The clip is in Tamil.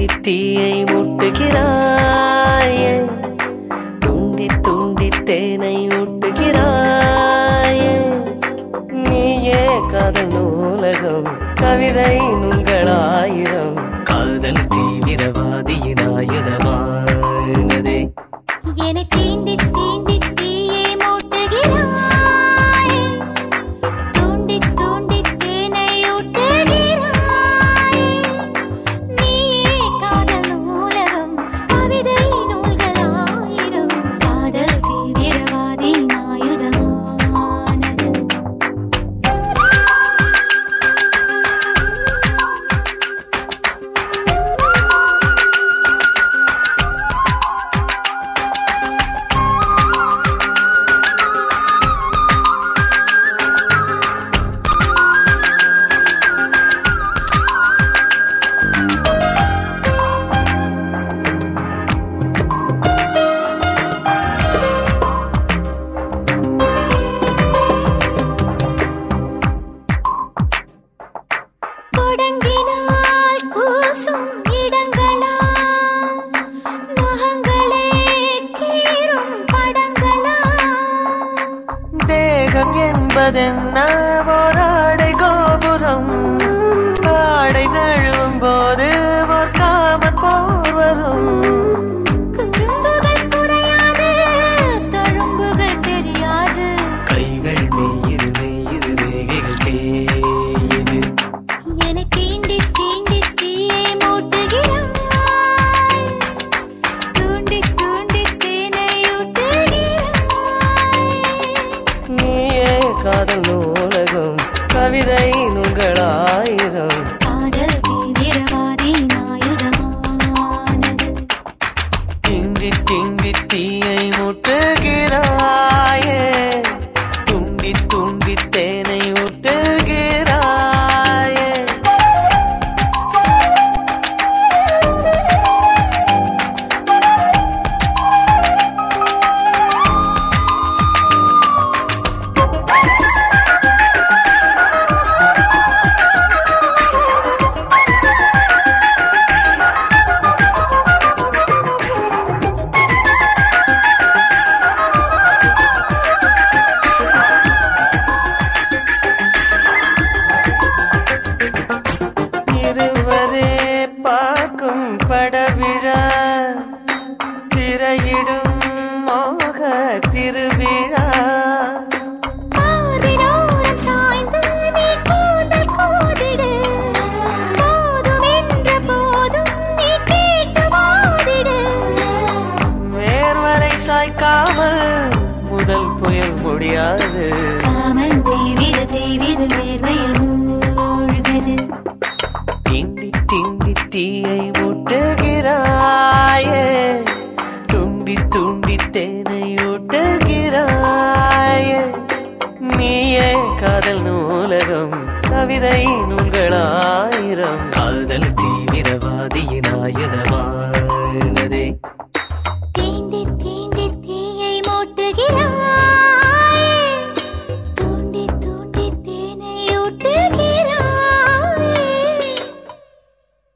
தீயை மூட்டுகிறாயே துண்டி துண்டி தேனை ஊட்டுகிறாயே நீயே காதல் நூலகம் கவிதை நூல்களாயிரம் காதல் தீவிரவாதியின் ஆயுதமானதே என்னை தீண்டி தீண்டி தீயை மூட்டுகிறாய் தூண்டி தூண்டி தேனை ஊட்டுகிறாய் நீயே காதல் நூலகம் கவிதை நூல்களாயிரம் காதல் தீவிரவாதி ஆயுதமானது தொடங்கினால் கூசும் இடங்களா நகங்களே கீறும் படங்களா தேகம் என்பதென்ன ஓராடை கோபுரம் ஆடை நழுவும் போது ஒரு காமன் போர் வரும் குறும்புகள் குறையாது தழும்புகள் தெரியாது கைகள் மெய்யிரு மெய்யிரு ரேகைகள் தேயுது என்னை தீண்டி தீண்டி தீயை மூட்டுகிறாய் தூண்டி தூண்டி தேனை ஊட்டுகிறாய் நீயே காதல் நூலகம் கவிதை நூல்களாயிரம் காதல் தீவிரவாதி ஆயுதமானது திண்டி திண்டி தீயை முட்டுகிறாயே துண்டி துண்டி தேனை ஊட்டுகிறாயே இருவரே பார்க்கும் படவிழா திரையிடும் மோக திருவிழா மார்பினோரம் சாய்ந்து நீ கூந்தல் கோதிடு. போதும் என்ற போதும் நீ கேட்டு வாதிடு. வேர்வரை சாய்க்காமல் முதல் புயல் முடியாது காமன் தீவிர தீவிர வேர்வையில் மூழ்குது. திண்டி திண்டி தீயை ஊட்டுகிறாயே துண்டி துண்டி தேனை ஊட்டுகிறாயே நீயே காதல் நூலகம் கவிதை நூல்களாயிரம் காதல் தீவிரவாதியின் ஆயுதமானதே